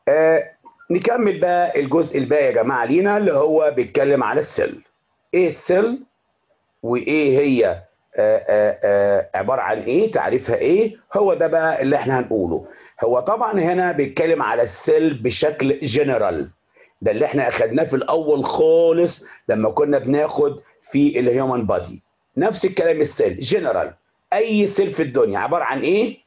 آه نكمل بقى الجزء الباقي يا جماعه لينا اللي هو بيتكلم على السيل ايه السيل وايه هي آه آه آه عباره عن ايه تعريفها ايه هو ده بقى اللي احنا هنقوله هو طبعا هنا بيتكلم على السيل بشكل جنرال ده اللي احنا اخدناه في الاول خالص لما كنا بناخد في الهيومن بادي نفس الكلام السيل جنرال اي سيل في الدنيا عباره عن ايه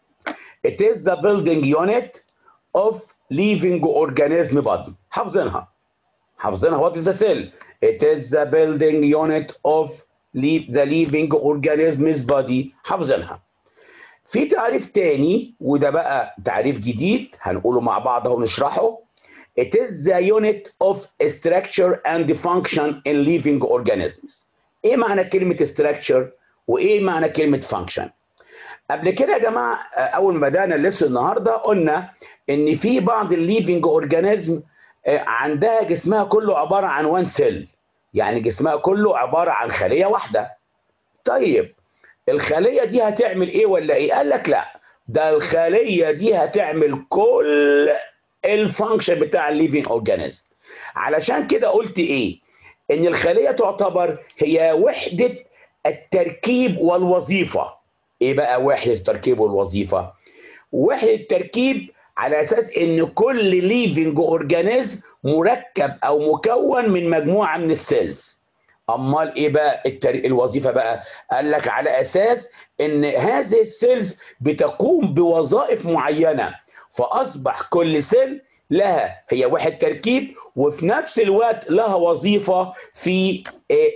it is the building unit of living organism body حافظينها حافظينها what is the cell it is the building unit of the living organism's body حافظينها في تعريف تاني وده بقى تعريف جديد هنقوله مع بعض اهو نشرحه it is the unit of structure and function in living organisms ايه معنى كلمه structure وايه معنى كلمه function قبل كده يا جماعه اول ما بدانا الليسون النهارده قلنا ان في بعض الليفنج اورجانيزم عندها جسمها كله عباره عن وان سيل يعني جسمها كله عباره عن خليه واحده طيب الخليه دي هتعمل ايه ولا ايه قال لك لا ده الخليه دي هتعمل كل الفانكشن بتاع الليفنج اورجانيزم علشان كده قلت ايه ان الخليه تعتبر هي وحده التركيب والوظيفه ايه بقى وحده التركيب والوظيفه وحده التركيب على اساس ان كل ليفنج اورجانيزم مركب او مكون من مجموعه من السيلز امال ايه بقى التر... الوظيفه بقى قال لك على اساس ان هذه السيلز بتقوم بوظائف معينه فاصبح كل سيل لها هي واحد تركيب وفي نفس الوقت لها وظيفه في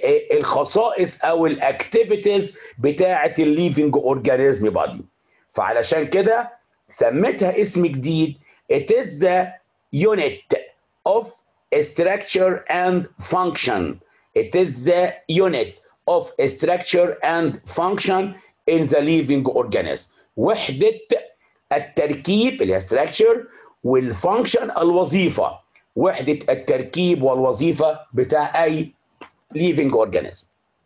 الخصائص او الاكتيفيتيز بتاعه الليفنج اورجانيزم بادي فعلشان كده سميتها اسم جديد it is the unit of structure and function it is the unit of structure and function in the living organism وحده التركيب اللي هي structure والفانكشن الوظيفه وحده التركيب والوظيفه بتاع اي ليفنج اورجانيزم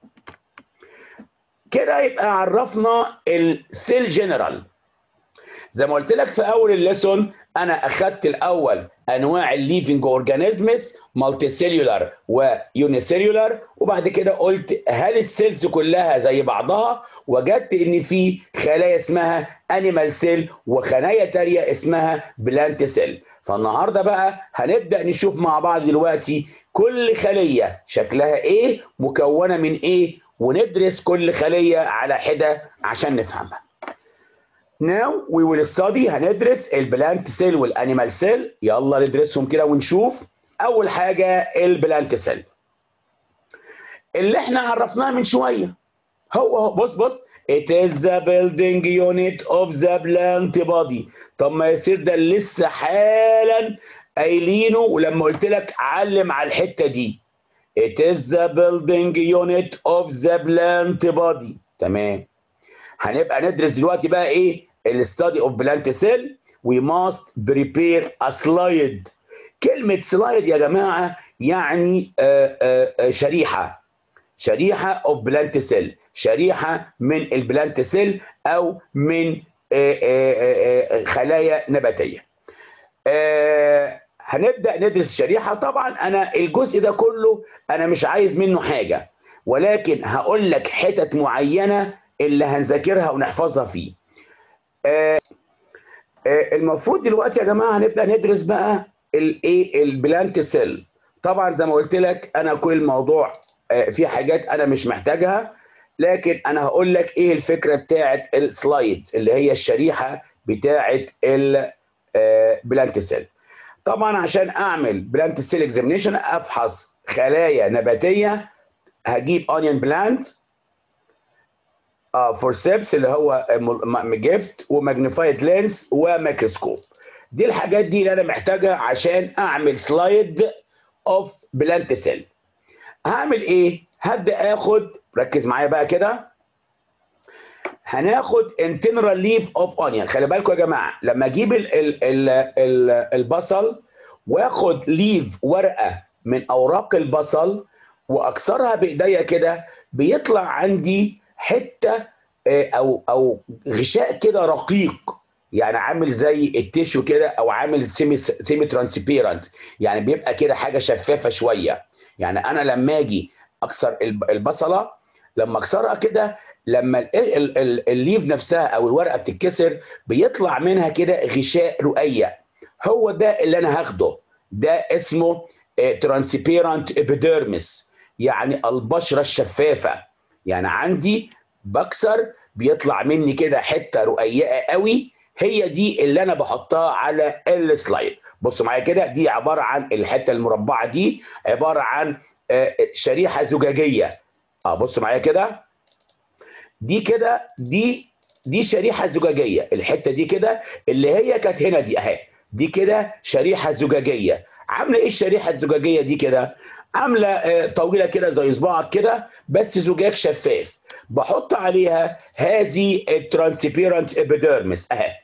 كده يبقى عرفنا السيل جنرال زي ما قلت لك في اول الليسون انا اخدت الاول انواع الليفنج اورجانيزمز مالتي سيلولار ويونيسيلولار وبعد كده قلت هل السيلز كلها زي بعضها وجدت ان في خلايا اسمها انيمال سيل وخلايا تانية اسمها بلانت سيل فالنهارده بقى هنبدا نشوف مع بعض دلوقتي كل خليه شكلها ايه مكونه من ايه وندرس كل خليه على حده عشان نفهمها Now we will study هندرس البلانت سيل والانيمال سيل يلا ندرسهم كده ونشوف اول حاجه البلانت سيل اللي احنا عرفناها من شويه هو هو بص بص it is the building unit of the plant body طب ما يصير ده لسه حالا قايلينه ولما قلت لك علم على الحته دي it is the building unit of the plant body تمام هنبقى ندرس دلوقتي بقى ايه الستادي اوف بلانت سيل وي ماست بريبير ا سلايد كلمه سلايد يا جماعه يعني آآ آآ شريحه شريحه اوف بلانت سيل شريحه من البلانت سيل او من آآ خلايا نباتيه هنبدا ندرس الشريحه طبعا انا الجزء ده كله انا مش عايز منه حاجه ولكن هقول لك حتت معينه اللي هنذاكرها ونحفظها فيه آه آه المفروض دلوقتي يا جماعه هنبدا ندرس بقى الايه البلانت سيل طبعا زي ما قلت لك انا كل الموضوع آه في حاجات انا مش محتاجها لكن انا هقول لك ايه الفكره بتاعه السلايد اللي هي الشريحه بتاعه البلانت سيل طبعا عشان اعمل بلانت سيل اكزامينيشن افحص خلايا نباتيه هجيب اونيون بلانت اه فورسيبس اللي هو جيفت وماجنيفايد لينس وميكروسكوب دي الحاجات دي اللي انا محتاجها عشان اعمل سلايد اوف بلانت سيل هعمل ايه هبدا اخد ركز معايا بقى كده هناخد انتنرال ليف اوف اونيون خلي بالكم يا جماعه لما اجيب ال ال ال ال البصل واخد ليف ورقه من اوراق البصل واكسرها بايديا كده بيطلع عندي حته او او غشاء كده رقيق يعني عامل زي التيشو كده او عامل سيمي سيمي ترانسبيرنت يعني بيبقى كده حاجه شفافه شويه يعني انا لما اجي اكسر البصله لما اكسرها كده لما الليف نفسها او الورقه بتتكسر بيطلع منها كده غشاء رقيق هو ده اللي انا هاخده ده اسمه ترانسبيرنت ابيديرمس يعني البشره الشفافه يعني عندي بكسر بيطلع مني كده حته رقيقه قوي هي دي اللي انا بحطها على السلايد بصوا معايا كده دي عباره عن الحته المربعه دي عباره عن شريحه زجاجيه اه بصوا معايا كده دي كده دي دي شريحه زجاجيه الحته دي كده اللي هي كانت هنا دي اهي دي كده شريحه زجاجيه عامله ايه الشريحه الزجاجيه دي كده عامله طويله كده زي صباعك كده بس زجاج شفاف بحط عليها هذه الترانسبيرنت ابيديرمس اهي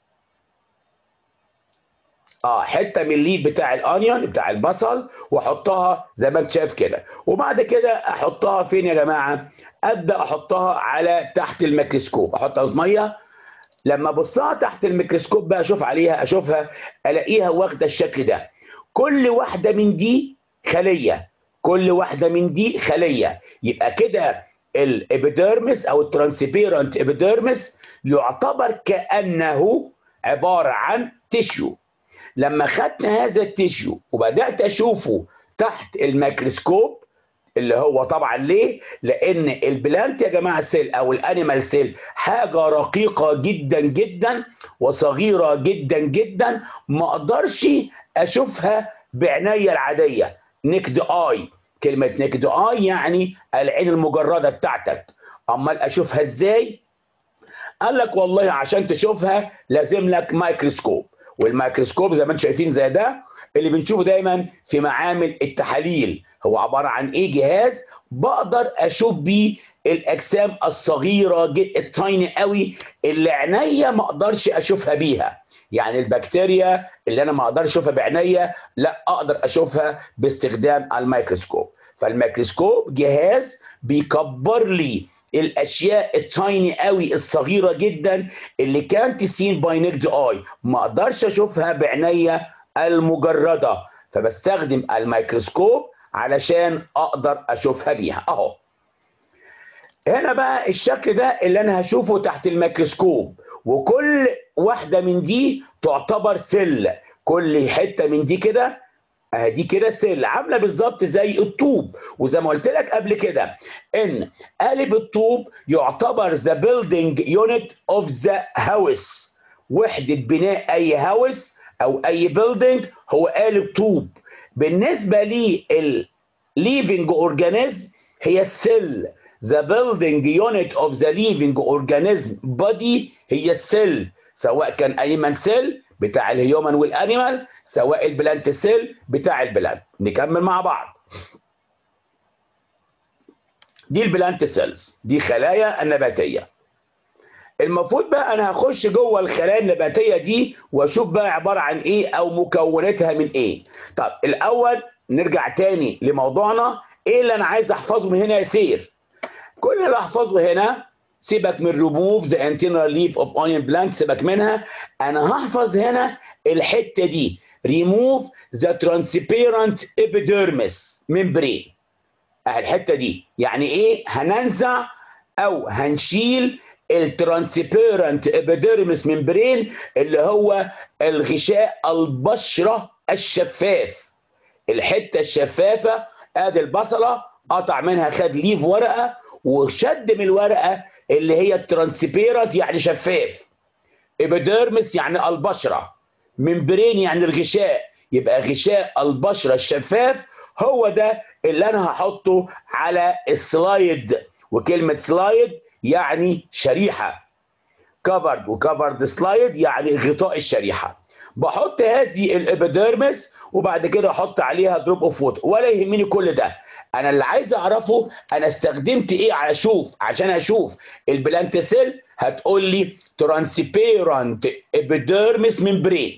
اه حته من الليد بتاع الانيون بتاع البصل واحطها زي ما انت شايف كده وبعد كده احطها فين يا جماعه ابدا احطها على تحت الميكروسكوب احطها في ميه لما ابصها تحت الميكروسكوب بقى اشوف عليها اشوفها الاقيها واخده الشكل ده كل واحده من دي خليه كل واحده من دي خليه يبقى كده الابيديرمس او الترانسبيرنت ابيديرمس يعتبر كانه عباره عن تيشيو لما خدنا هذا التيشيو وبدات اشوفه تحت الميكروسكوب اللي هو طبعا ليه؟ لان البلانت يا جماعه سيل او الانيمال سيل حاجه رقيقه جدا جدا وصغيره جدا جدا ما اقدرش اشوفها بعناية العاديه نكد اي كلمه نكد اي يعني العين المجرده بتاعتك امال اشوفها ازاي؟ قال لك والله عشان تشوفها لازم لك مايكروسكوب والميكروسكوب زي ما انتم شايفين زي ده اللي بنشوفه دايما في معامل التحاليل هو عباره عن ايه جهاز بقدر اشوف بيه الاجسام الصغيره التايني قوي اللي عينيا ما اقدرش اشوفها بيها يعني البكتيريا اللي انا ما اقدرش اشوفها بعينيا لا اقدر اشوفها باستخدام الميكروسكوب فالميكروسكوب جهاز بيكبر لي الاشياء التايني قوي الصغيره جدا اللي كانت سين باي نيكد اي ما اقدرش اشوفها بعينيا المجرده فبستخدم الميكروسكوب علشان اقدر اشوفها بيها اهو هنا بقى الشكل ده اللي انا هشوفه تحت الميكروسكوب وكل واحده من دي تعتبر سل كل حته من دي كده دي كده سيل عامله بالظبط زي الطوب وزي ما قلت لك قبل كده ان قالب الطوب يعتبر ذا بيلدينج يونت اوف ذا هاوس وحده بناء اي هاوس او اي بيلدينج هو قالب طوب بالنسبه للليفنج اورجانيزم هي السيل ذا بيلدينج يونت اوف ذا ليفنج اورجانيزم بودي هي السيل سواء كان انيمال سيل بتاع الهيومن والانيمال سواء البلانت سيل بتاع البلانت نكمل مع بعض دي البلانت سيلز دي خلايا النباتيه المفروض بقى انا هخش جوه الخلايا النباتيه دي واشوف بقى عباره عن ايه او مكوناتها من ايه طب الاول نرجع تاني لموضوعنا ايه اللي انا عايز احفظه من هنا يا سير كل اللي احفظه هنا سيبك من ريموف ذا انتينال ليف اوف اونيون بلانت سيبك منها انا هحفظ هنا الحته دي ريموف ذا ترانسبيرنت ابيديرمس ممبرين الحته دي يعني ايه هننزع او هنشيل الترانسبيرنت ابيديرمس ممبرين اللي هو الغشاء البشره الشفاف الحته الشفافه ادي البصله قطع منها خد ليف ورقه وشد من الورقه اللي هي الترانسبيرنت يعني شفاف ابيديرمس يعني البشره ممبرين يعني الغشاء يبقى غشاء البشره الشفاف هو ده اللي انا هحطه على السلايد وكلمه سلايد يعني شريحه كفرد وكفرد سلايد يعني غطاء الشريحه بحط هذه الابيديرمس وبعد كده احط عليها دروب اوف ووتر ولا يهمني كل ده انا اللي عايز اعرفه انا استخدمت ايه على اشوف عشان اشوف البلانت سيل هتقول لي ترانسبيرنت ابيديرمس ممبرين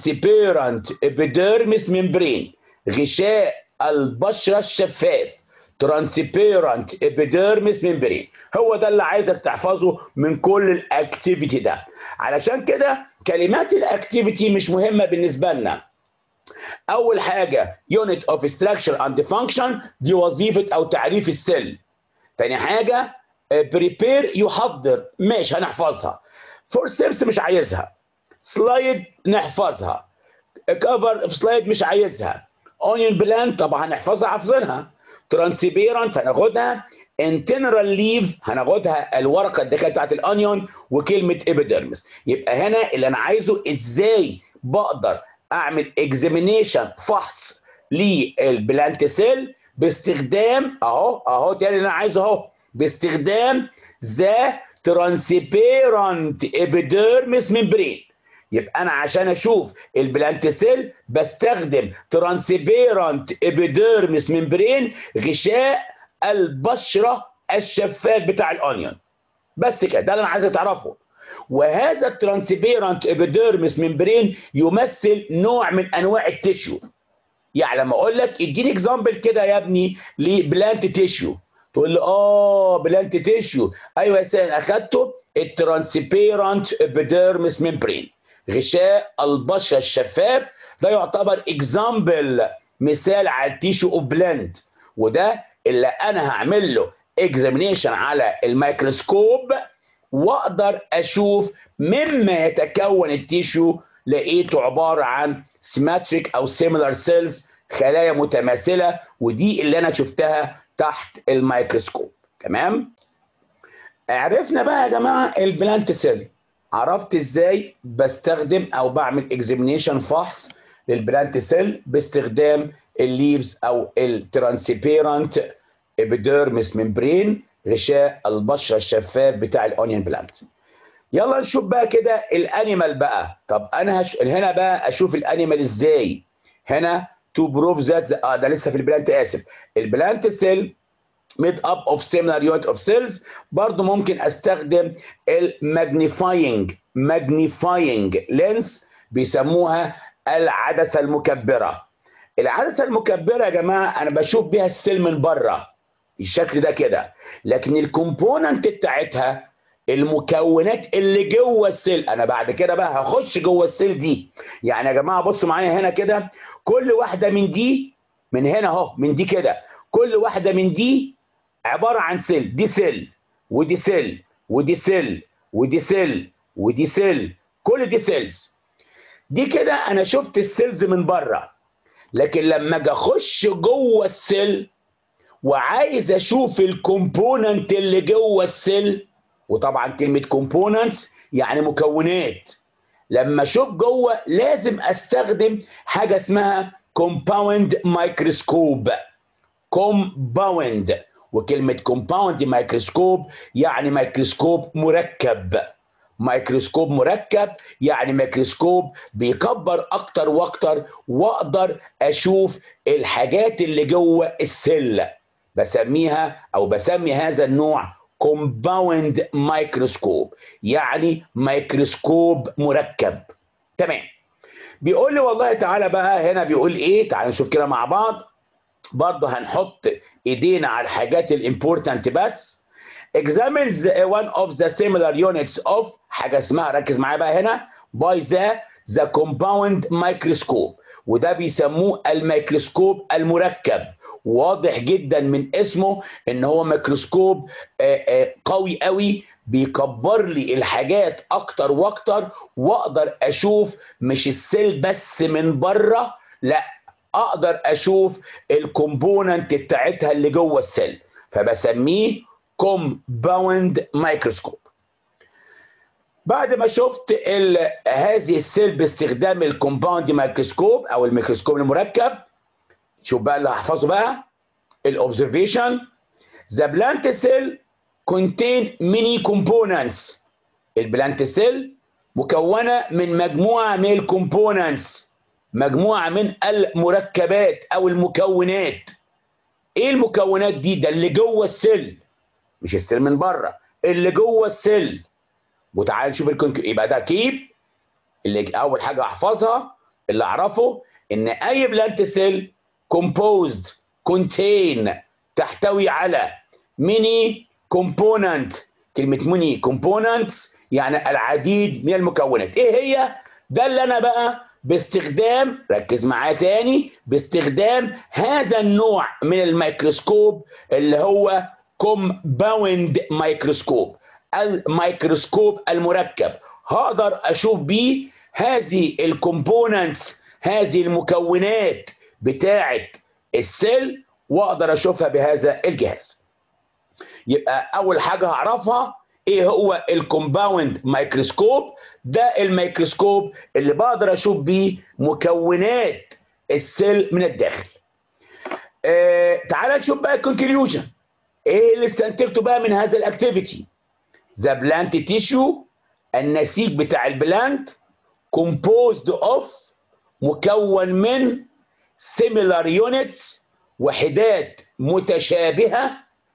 ترانسبيرنت ابيديرمس ممبرين غشاء البشره الشفاف ترانسبيرنت ابيديرمس ممبرين هو ده اللي عايزك تحفظه من كل الاكتيفيتي ده علشان كده كلمات الاكتيفيتي مش مهمه بالنسبه لنا اول حاجه يونت اوف ستراكشر اند فانكشن دي وظيفه او تعريف السيل تاني حاجه بريبير يحضر ماشي هنحفظها فور سيبس مش عايزها سلايد نحفظها كفر في سلايد مش عايزها اونيون بلان طبعا هنحفظها حافظينها ترانسبيرنت هناخدها انتنرال ليف هناخدها الورقه الداخليه بتاعت الانيون وكلمه ابيدرمس يبقى هنا اللي انا عايزه ازاي بقدر اعمل اكزامينيشن فحص للبلانت سيل باستخدام اهو اهو تاني اللي انا عايزه اهو باستخدام ذا ترانسبيرنت ابيديرمس ممبرين يبقى انا عشان اشوف البلانت سيل بستخدم ترانسبيرنت ابيديرمس ممبرين غشاء البشره الشفاف بتاع الاونيون بس كده ده اللي انا عايزك تعرفه وهذا الترانسبيرنت ابيديرمس ممبرين يمثل نوع من انواع التشيو يعني لما اقول لك اديني اكزامبل كده يا ابني لبلانت تيشيو تقول لي اه بلانت تيشيو ايوه يا سيدي اخدته الترانسبيرنت ابيديرمس ممبرين غشاء البشره الشفاف ده يعتبر اكزامبل مثال على التيشو اوف بلانت وده اللي انا هعمل له اكزامينيشن على الميكروسكوب واقدر اشوف مما يتكون التيشو لقيته عباره عن سيماتريك او سيميلار سيلز خلايا متماثله ودي اللي انا شفتها تحت الميكروسكوب تمام عرفنا بقى يا جماعه البلانت سيل عرفت ازاي بستخدم او بعمل اكزامينيشن فحص للبلانت سيل باستخدام الليفز او الترانسبيرنت ابيديرمس ممبرين غشاء البشره الشفاف بتاع الاونيون بلانت يلا نشوف بقى كده الانيمال بقى طب انا هش... هنا بقى اشوف الانيمال ازاي هنا تو بروف ذات اه ده لسه في البلانت اسف البلانت سيل ميد اب اوف سيميلار يونت اوف سيلز برضه ممكن استخدم الماجنيفاينج ماجنيفاينج لينس بيسموها العدسه المكبره العدسه المكبره يا جماعه انا بشوف بيها السيل من بره الشكل ده كده لكن الكومبوننت بتاعتها المكونات اللي جوه السيل انا بعد كده بقى هخش جوه السيل دي يعني يا جماعه بصوا معايا هنا كده كل واحده من دي من هنا اهو من دي كده كل واحده من دي عباره عن سيل دي سيل ودي سيل ودي سيل ودي سيل ودي سيل كل دي سيلز دي كده انا شفت السيلز من بره لكن لما اجي اخش جوه السيل وعايز اشوف الكومبوننت اللي جوه السيل وطبعا كلمه كومبوننتس يعني مكونات لما اشوف جوه لازم استخدم حاجه اسمها كومباوند مايكروسكوب كومباوند وكلمه كومباوند مايكروسكوب يعني مايكروسكوب مركب ميكروسكوب مركب يعني ميكروسكوب بيكبر اكتر واكتر واقدر اشوف الحاجات اللي جوه السل بسميها او بسمي هذا النوع كومباوند مايكروسكوب يعني ميكروسكوب مركب تمام بيقول لي والله تعالى بقى هنا بيقول ايه تعالى نشوف كده مع بعض برضه هنحط ايدينا على الحاجات الامبورتنت بس examines one of the similar units of حاجه اسمها ركز معايا بقى هنا by the the compound microscope وده بيسموه الميكروسكوب المركب واضح جدا من اسمه ان هو ميكروسكوب قوي قوي بيكبر لي الحاجات اكتر واكتر واقدر اشوف مش السيل بس من بره لا اقدر اشوف الكومبوننت بتاعتها اللي جوه السيل فبسميه كومباوند مايكروسكوب بعد ما شفت هذه السيل باستخدام الكومباوند مايكروسكوب او الميكروسكوب المركب شوف بقى اللي هحفظه بقى الاوبزرفيشن ذا بلانت سيل contain many components البلانت سيل مكونه من مجموعه من الكومبوننتس مجموعه من المركبات او المكونات ايه المكونات دي ده اللي جوه السيل مش السيل من بره اللي جوه السيل وتعال نشوف الكونك يبقى ده كيب اللي اول حاجه احفظها اللي اعرفه ان اي بلانت سيل composed contain تحتوي على ميني كومبوننت كلمه ميني كومبوننتس يعني العديد من المكونات ايه هي ده اللي انا بقى باستخدام ركز معايا تاني باستخدام هذا النوع من الميكروسكوب اللي هو كومباوند مايكروسكوب الميكروسكوب المركب هقدر اشوف بيه هذه الكومبوننتس هذه المكونات بتاعه السيل واقدر اشوفها بهذا الجهاز يبقى اول حاجه هعرفها ايه هو الكومباوند مايكروسكوب ده الميكروسكوب اللي بقدر اشوف بيه مكونات السيل من الداخل آه تعال نشوف بقى الكونكليوجن ايه اللي استنتجته بقى من هذا الاكتيفيتي ذا بلانت تيشو النسيج بتاع البلانت composed of مكون من similar units وحدات متشابهه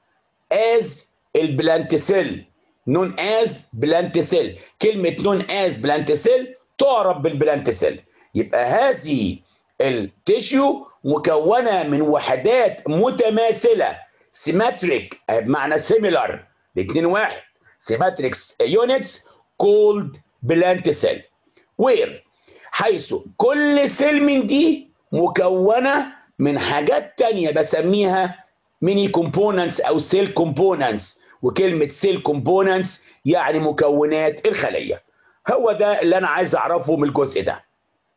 as البلانت سيل نون از بلانت سيل كلمه نون از بلانت سيل تعرف بالبلانت سيل يبقى هذه التيشيو مكونه من وحدات متماثله سيمتريك بمعنى سيميلر الاثنين واحد سيمتريك يونتس كولد بلانت سيل وير حيث كل سيل من دي مكونه من حاجات تانية بسميها ميني كومبوننتس او سيل كومبوننتس وكلمه سيل كومبوننتس يعني مكونات الخليه هو ده اللي انا عايز اعرفه من الجزء ده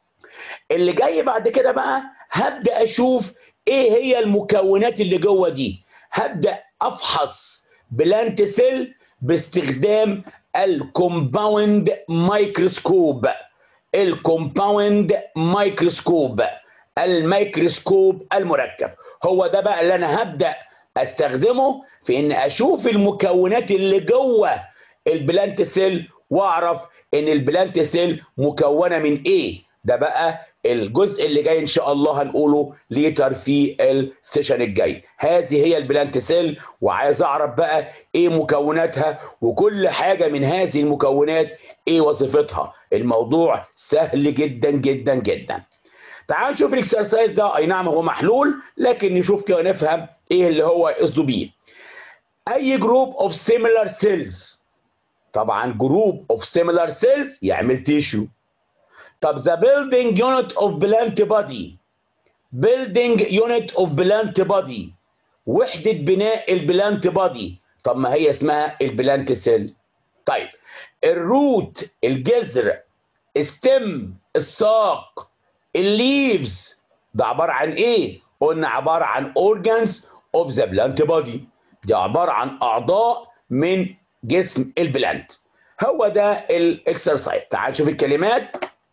اللي جاي بعد كده بقى هبدا اشوف ايه هي المكونات اللي جوه دي هبدا افحص بلانت سيل باستخدام الكومباوند مايكروسكوب الكومباوند مايكروسكوب الميكروسكوب المركب هو ده بقى اللي انا هبدا استخدمه في ان اشوف المكونات اللي جوه البلانت سيل واعرف ان البلانت سيل مكونه من ايه ده بقى الجزء اللي جاي ان شاء الله هنقوله ليتر في السيشن الجاي هذه هي البلانت سيل وعايز اعرف بقى ايه مكوناتها وكل حاجه من هذه المكونات ايه وظيفتها الموضوع سهل جدا جدا جدا تعال نشوف الاكسرسايز ده اي نعم هو محلول لكن نشوف كده نفهم ايه اللي هو قصده بيه اي جروب اوف سيميلار سيلز طبعا جروب اوف سيميلار سيلز يعمل تيشو طب the building unit of plant body building unit of plant body وحدة بناء البلانت بادي طب ما هي اسمها البلانت سيل طيب الروت الجذر ستيم الساق الليفز ده عبارة عن ايه؟ قلنا عبارة عن organs of the plant body دي عبارة عن أعضاء من جسم البلانت هو ده الاكسرسايز تعال نشوف الكلمات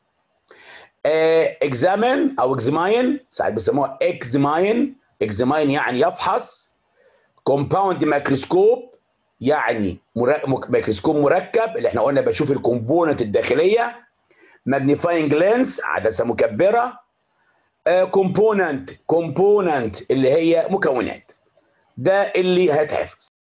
اكزامين او اكزماين ساعات بيسموها اكزماين اكزماين يعني يفحص كومباوند ميكروسكوب يعني ميكروسكوب مركب اللي احنا قلنا بشوف الكومبوننت الداخليه ماجنيفاينج لينس عدسه مكبره كومبوننت كومبوننت اللي هي مكونات ده اللي هيتحفظ